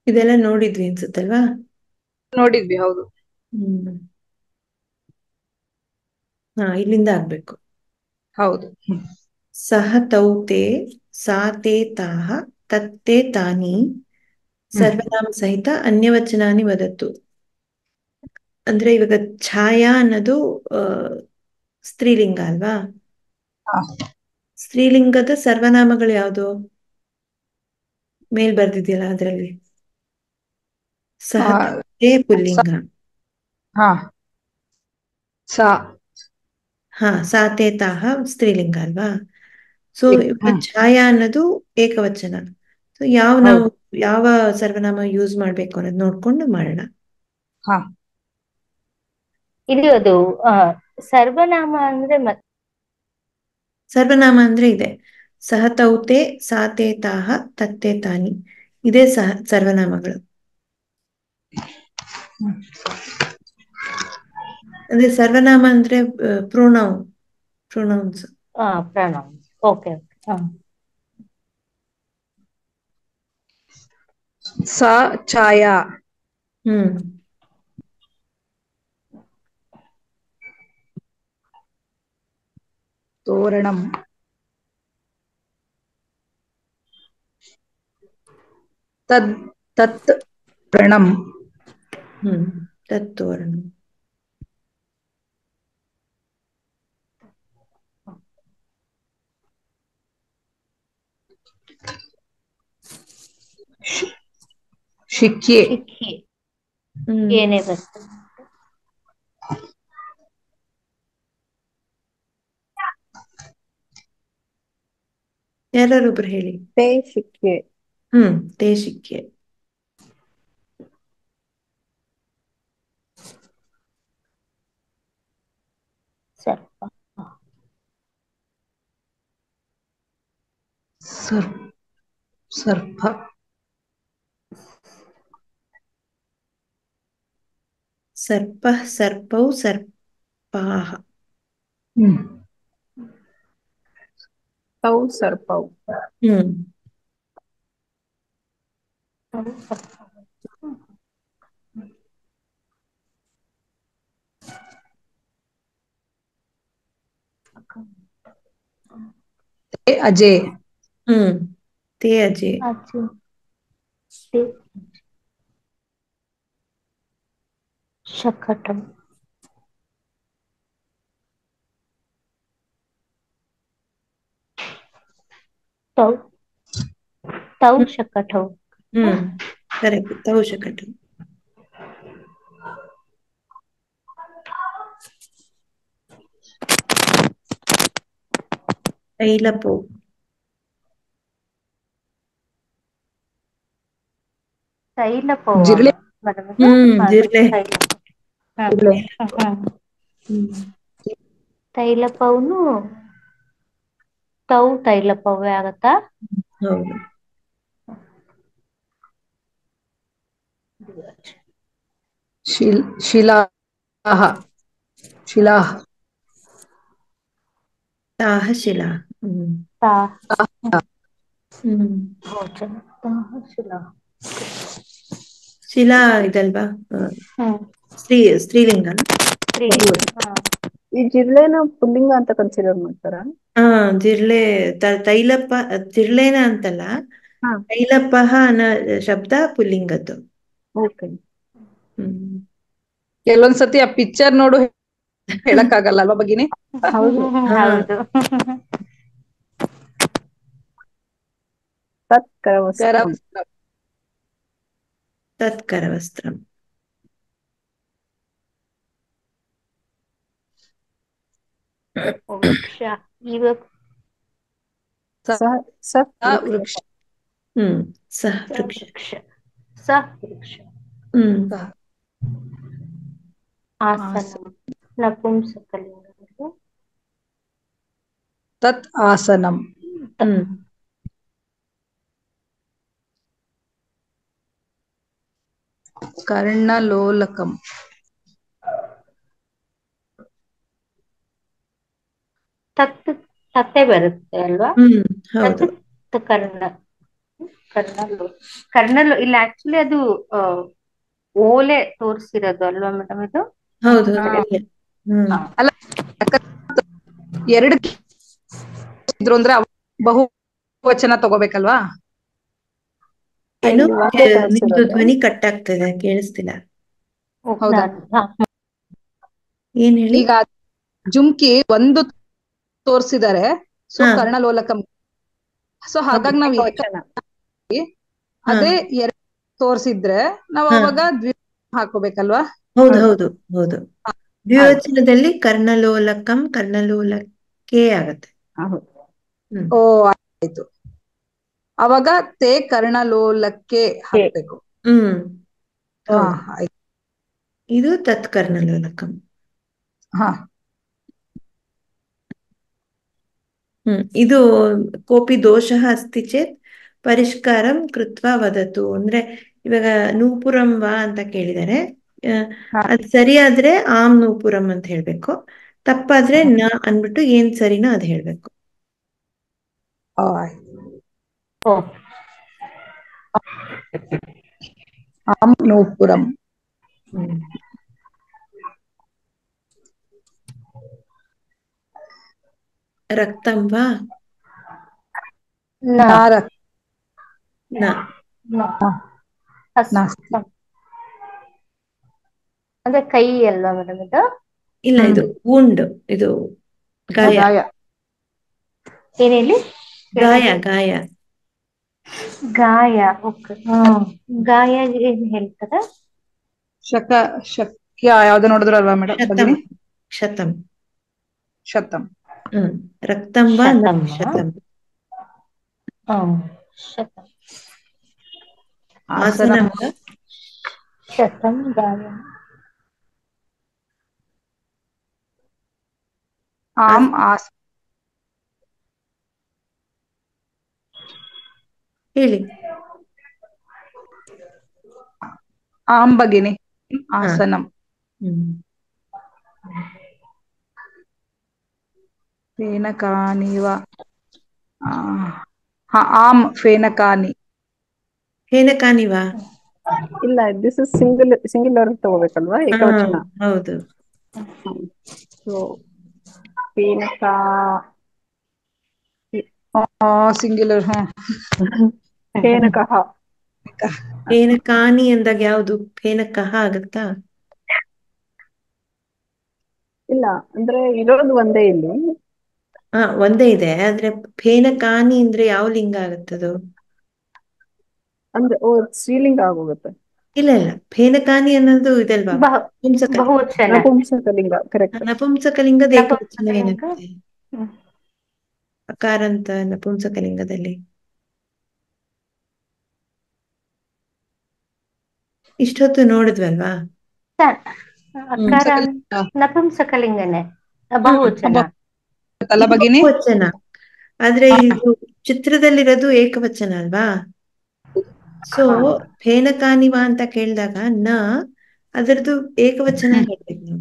ಇದೆಲ್ಲ ನೋಡಿದ್ವಿ ಅನ್ಸುತ್ತಲ್ವಾ ನೋಡಿದ್ವಿ ಹೌದು ಹ್ಮ್ ಹಾ ಇಲ್ಲಿಂದ ಆಗ್ಬೇಕು ಹೌದು ಹ್ಮ್. ಸಹ ತೌತೆ ಸಾ ತೇ ತಾಹ ತತ್ತೇ ತಾನಿ ಸರ್ವನಾಮ ಸಹಿತ ಅನ್ಯವಚನಾನಿ ವದತ್ತು ಅಂದ್ರೆ ಇವಾಗ ಛಾಯಾ ಅನ್ನೋದು ಆ ಸ್ತ್ರೀಲಿಂಗ ಅಲ್ವಾ ಹಾ. ಸ್ತ್ರೀಲಿಂಗದ ಸರ್ವನಾಮಗಳು ಯಾವುದು ಮೇಲ್ ಬರ್ದಿದ್ಯಲ್ಲ ಅದರಲ್ಲಿ ಸಹ ಆ, ತೇ ಪುಲ್ಲಿಂಗ ಹಾ ಸಾ ಹಾ ಸಾತೆ ತಾಹ ಸ್ತ್ರೀಲಿಂಗ ಅಲ್ವಾ ಸೊ ಹ್ಮ್ ಛಾಯಾ ಅನ್ನೋದು ಏಕವಚನ ಸೊ ಯಾವ ನಾವು ಹೌದು ಯಾವ ಸರ್ವನಾಮ ಯೂಸ್ ಮಾಡ್ಬೇಕು ಅನ್ನೋದು ನೋಡ್ಕೊಂಡು ಮಾಡೋಣ ಹಾ ಇದು ಅದು ಆ ಸರ್ವನಾಮ ಅಂದ್ರೆ ಮತ್ ಸರ್ವನಾಮ ಅಂದ್ರೆ ಇದೆ ಸಹ ತೌತೆ ಸಾತೆ ತಾಹ ತತ್ತೆ ತಾನಿ ಇದೇ ಸಹ ಸರ್ವನಾಮಗಳು ಹ್ಮ್. ಅಂದ್ರೆ ಸರ್ವನಾಮ ಅಂದ್ರೆ ಪ್ರೊನೌನ್ ಪ್ರೊನೌನ್ಸ್ ಆ ಪ್ರಣವ್ ಓಕೆ ಓಕೆ ಸಾ ಛಾಯಾ ಹ್ಮ್ ತೋರಣಂ ತದ್ ತತ್ ಪ್ರಣಂ ಹ್ಮ್ ತತ್ತೋರಣ ಶಿಖ್ಯೆ ಶಿಖೆ ಹ್ಮ್ ಏನೇ ಬರ್ತದೆ ಯಾರಾರೊಬ್ರು ಹೇಳಿ ತೇ ಶಿಕ್ಕೆ ಹ್ಮ್ ತೇಶಿಕ್ಯೆ ಸರ್ಪ ಸರ್ ಸರ್ಪ ಸರ್ಪ ಸರ್ಪೌ ಸರ್ಪಾಹ ಹ್ಮ್ ತೌ ಸರ್ಪೌ ಹ್ಮ್ ತೇ ಅಜೇ ಹ್ಮ್ ತೇ ಅಜೆ ಅಚ್ಚು ತೇ ಶಕಟಂ ತೌ ತೌ ಹ್ಮ್ ಶಕಟೌ ಹ್ಮ್ ಕರೆಕ್ಟ್ ತೌ ಶಕಟ ತೈಲಪು ತೈಲಪೌವ ಜಿರ್ಳೆ ಬರಬಹುದಾ ಹ್ಮ್ ಅದು ಜಿರ್ಲೆ ತೈಲ ಹ ಜಿರ್ಲೆ ಹ ಹ್ಮ್ ತೈಲಪೌನು ತೌ ತೈಲಪವೇ ಆಗತ್ತಾ ಹೌದು ಶಿಲ್ ಶಿಲಾಹ ಶಿಲಾಹ್ ತಾಹ ಶಿಲಾ ಹ್ಮ್ ತಾ ಹ್ಮ್ ಭೋಜನ ತಾಹ ಶಿಲಾ ಶಿಲಾ ಇದಲ್ವಾ ಆ, ಹ್ಮ್ ಸ್ತ್ರೀ ಸ್ತ್ರೀಲಿಂಗನ ಸ್ತ್ರೀಲಿಂಗ ಹಾ ಈ ಜಿರ್ಲೆನ ಪುಲ್ಲಿಂಗ ಅಂತ ಕನ್ಸಿಡರ್ ಮಾಡ್ತಾರ ಹಾ ಜಿರ್ಲೆ ತ- ತೈಲಪ್ಪ ಜಿರ್ಲೆನ ಅಂತಲ್ಲ ಹಾ ತೈಲಪ್ಪಹ ಅನ್ನೋ ಶಬ್ದ ಪುಲ್ಲಿಂಗದ್ದು ಓಕೆ ಹ್ಮ್ ಕೆಲವೊಂದ್ಸತಿ ಆ ಪಿಕ್ಚರ್ ನೋಡು ಹೇಳಕ್ ಆಗಲ್ಲ ಅಲ್ವಾ ಭಗಿನಿ ಹೌದು ಹಾ ಹೌದು ತತ್ ಕರವಸ್ತ್ರಂ ಕರವಸ್ತ್ರ ತತ್ಕರವಸ್ತ್ರಂ ವೃಕ್ಷ ಇವಾಗ ಸಹ ಸತ್ ಸ ವೃಕ್ಷ ವೃಕ್ಷ ಹ್ಮ್ ಸಹ ಸ ವೃಕ್ಷ ವೃಕ್ಷ ಸ ವೃಕ್ಷ ಹ್ಮ್ ಸ- ಆಸನ ಆಸ- ನಪುಂಸಕಲಿಂಗ ತತ್ ಆಸನಂ ಹ್ಮ್ ಕರ್ಣಲೋಲಕಂ ತತ್ ತತ್ತೆ ಬರುತ್ತೆ ಅಲ್ವಾ ಹ್ಮ್ ಹೌದು ತತ್ ಕರ್ಣ ಕರ್ನಲ್ ಕರ್ನಲ್ ಇಲ್ಲ ಆಕ್ಚುಲಿ ಅದು ಆ, ಓಲೆ ತೋರಿಸಿರೋದು ಅಲ್ವಾ ಮೇಡಮ್ ಇದು ಹೌದು ಹಾ. ಹೌದು ಹ್ಮ್ ಅಲ್ಲ ಎರಡು ಇದ್ರು ಅಂದ್ರೆ ಅವ್ ಬಹು ವಚನ ತಗೋಬೇಕಲ್ವಾ ಏನು ಇಲ್ಲಿ ವಾಕ್ಯ ನಿಮ್ದು ತೋರ್ಸಿರೋದು. ಧ್ವನಿ ಕಟ್ ಆಗ್ತದೆ ಕೇಳಿಸ್ತಿಲ್ಲ ಓ, ಹೌದಾ? ನಾನು- ಹಾ, ಏನ್ ಹೇಳಿ ಈಗ ಜುಮ್ಕಿ ಒಂದು ತೋರ್ಸಿದ್ದಾರೆ ಸೊ ಹಾ. ಕರ್ಣಲೋಲಕಂ ಸೊ ಹಾಗಾಗಿ ನಾವ್ ಏಕ ಏಕವಚನ. ಅದೇ ಎರಡು ತೋರ್ಸಿದ್ರೆ ನಾವ್ ಹಾ. ಅವಾಗ ದ್ವಿ ಹಾಕೋಬೇಕಲ್ವಾ ಹೌದು ಹೌದು ಹೌದು ದ್ವಿವಚನದಲ್ಲಿ ಕರ್ಣಲೋಲಕಂ ಕರ್ಣಲೋಲಕ್ಕೆ ಆಗತ್ತೆ ಹೌದು. ಹ್ಮ್ ಓ ಆಯ್ತು ಅವಾಗ ತೇ ಕರ್ಣಲೋಲಕ್ಕೆ ಹಾಕ್ಬೇಕು ಹ್ಮ್ ಹಾ ಹೌದು. ಆಯ್ತು ಇದು ತತ್ ಕರ್ಣಲೋಲಕಂ ಹಾ ಹ್ಮ್ ಇದು ಕೋಪಿ ದೋಷಃ ಅಸ್ತಿ ಚೇತ್ ಪರಿಷ್ಕಾರಂ ಕೃತ್ವ ವದತು ಅಂದ್ರೆ ಇವಾಗ ನೂಪುರಂ ವಾ ಅಂತ ಕೇಳಿದ್ದಾರೆ ಆ, ಹಾ. ಅದ್ ಸರಿಯಾದ್ರೆ ಆಮ್ ನೂಪುರಂ ಅಂತ ಹೇಳ್ಬೇಕು ತಪ್ಪಾದ್ರೆ ನ ಅನ್ಬಿಟ್ಟು ಏನ್ ಸರಿನೋ ಅದ್ ಹೇಳ್ಬೇಕು ಓ, ಆಯ್ತು ಓ, ಆಂ ನೂಪುರಂ ಹ್ಮ್ ರಕ್ತಂ ವಾ ನ, ನಾರ ನ ನ. ಹಸ್- ನಾಸ್ತಿ. ಹ. ಅಂದ್ರೆ ಕೈ ಅಲ್ವಾ ಮೇಡಮ್ ಇದು ಇಲ್ಲ ಇದು ಉಂಡ್ ಇದು ಗಾಯ ಗಾಯ ಏನ್ ಹೇಳಿ ಗಾಯ ಗಾಯ ಗಾಯ ಓಕೆ ಗಾಯ ಏನ್ ಹೇಳ್ತಾರೆ ಶಕ ಶಕ್ಯ ಯಾವ್ದು ನೋಡಿದ್ರು ಅಲ್ವಾ ಮೇಡಮ್ ಶತಂ ಭಗಿನಿ ಶತಂ ಶತಂ ಹ್ಮ್ ರಕ್ತಂ ವಾ ನ ಶತಂ ವಾ? ಶತಂ ಹ್ಮ್ ಶತ ಆಸನಂ ವಾ ಶತಂ ಗಾಯ ಆಂ ಆಸ್ ಹೇಳಿ ಆಂ ಭಗಿನಿ ಆಸನಂ ಹ್ಮ್ ಫೇನಕಾನಿವ ಆ, ಹಾ ಆಂ ಫೇನಕಾನಿ ಹೇನಕಾನಿವಾ ಇಲ್ಲ ದಿಸ್ ಇಸ್ ಸಿಂಗಲ್ ಸಿಂಗುಲರ್ ತಗೋಬೇಕಲ್ವಾ ಏಕವಚನ ಹಾ, ಹೌದು ಸೊ ಪೀನಕ ಸಿಂಗ್ಯುಲರ್ ಹಾ ಫೇನಕಃ ಫೇನಕಾನಿ ಅಂದಾಗ ಯಾವುದು ಫೇನಕಃ ಆಗತ್ತಾ ಇಲ್ಲ ಅಂದ್ರೆ ಇರೋದು ಒಂದೇ ಇಲ್ಲಿ ಹಾ ಒಂದೇ ಇದೆ ಆದ್ರೆ ಫೇನಕಾನಿ ಅಂದ್ರೆ ಯಾವ ಲಿಂಗ ಆಗತ್ತದು ಅಂದ್ರೆ ಓ ಸ್ತ್ರೀಲಿಂಗ ಆಗೋಗುತ್ತೆ ಇಲ್ಲ ಇಲ್ಲ ಫೇನಕಾನಿ ಅನ್ನೋದು ಇದಲ್ವಾ ಬಹು ನಪುಂಸಕ ಬಹುವಚನ ನಪುಂಸಕಲಿಂಗ ಕರೆಕ್ಟ್ ನಪುಂಸಕಲಿಂಗದ ಏಕವಚನ ನಪುಂಸಕಲಿಂಗ? ಏನಾಗುತ್ತೆ ಹ್ಮ್. ಅಕಾರಂತ ನಪುಂಸಕಲಿಂಗದಲ್ಲಿ ಇಷ್ಟೊತ್ತು ನೋಡಿದ್ವಲ್ವಾ ಅಕಾರ ನಪುಂಸಕಲಿಂಗನೇ ಬಹುವಚನ ಅಲ್ಲ ಭಗಿನಿ ಏಕವಚನ ಆದ್ರೆ ಇದು ಚಿತ್ರದಲ್ಲಿರೋದು ಏಕವಚನ ಅಲ್ವಾ ಸೊ ಹಾ. ಫೇನಕಾನಿವಾ ಅಂತ ಕೇಳಿದಾಗ ನ ಅದರದ್ದು ಏಕವಚನ ಹೇಳ್ಬೇಕು ನಾವು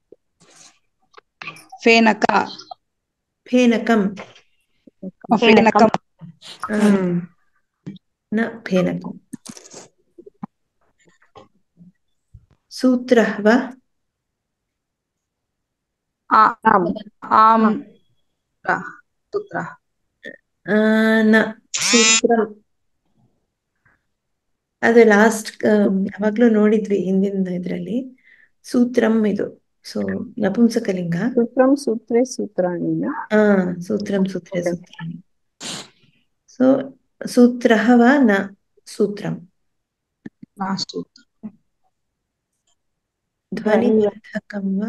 ಫೇನಕ ಫೇನಕಂ ಫೇನಕಂ ಆ, ಹ್ಮ್ ನ ಫೇನಕಂ ಸೂತ್ರ ವಾ ಆ- ಆಮ್ ಆಂ ಸೂತ್ರ ಆ, ನ ಸೂತ್ರಂ ಅದು ಲಾಸ್ಟ್ ಯಾವಾಗ್ಲೂ ನೋಡಿದ್ವಿ ಹಿಂದಿನ ಇದ್ರಲ್ಲಿ ಸೂತ್ರಂ ಇದು ಸೊ ನಪುಂಸಕಲಿಂಗ ಸೂತ್ರಂ ಸೂತ್ರೇ ಸೂತ್ರಾಣಿನ ಆ ಸೂತ್ರಂ ಸೂತ್ರೇ Okay. ಸೂತ್ರಾಣಿ ಸೊ ಸೂತ್ರಃ ವಾ ನ ಸೂತ್ರಂ ನಾ ಸೂತ್ರ ಧ್ವನಿವರ್ಧಕಂ ವಾ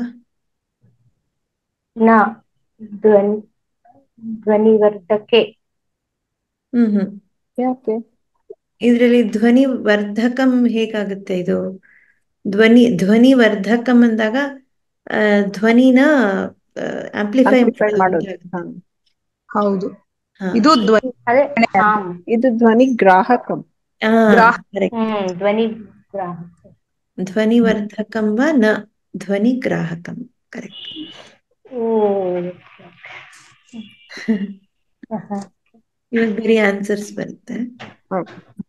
ನ ಧ್ವನಿ ಧ್ವನಿವರ್ಧಕೆ ಹ್ಮ್ ಹ್ಮ್ ಯಾಕೆ ಇದರಲ್ಲಿ ಧ್ವನಿ ವರ್ಧಕಂ ಹೇಗಾಗುತ್ತೆ ಇದು ಧ್ವನಿ ಧ್ವನಿ ವರ್ಧಕಂ ಅಂದಾಗ ಆ, ಧ್ವನಿನ ಆಂಪ್ಲಿಫೈ ಆಂಪ್ಲಿಫೈ ಮಾಡೋದು ಹಾ. ಹೌದು ಇದು ಧ್ವನಿ ಅದೇ ಆಮ್ ಇದು ಧ್ವನಿ ಗ್ರಾಹಕಂ ಗ್ರಾಹ- ಹ್ಮ್ ಧ್ವನಿ ಗ್ರಾಹಕ ಧ್ವನಿವರ್ಧಕಂ ವಾ ನ ಧ್ವನಿ ಗ್ರಾಹಕಂ ಕರೆಕ್ಟ್ ಓ ಇವಾಗ ಬರೀ ಆನ್ಸರ್ಸ್ ಬರುತ್ತೆ ಓಕೆ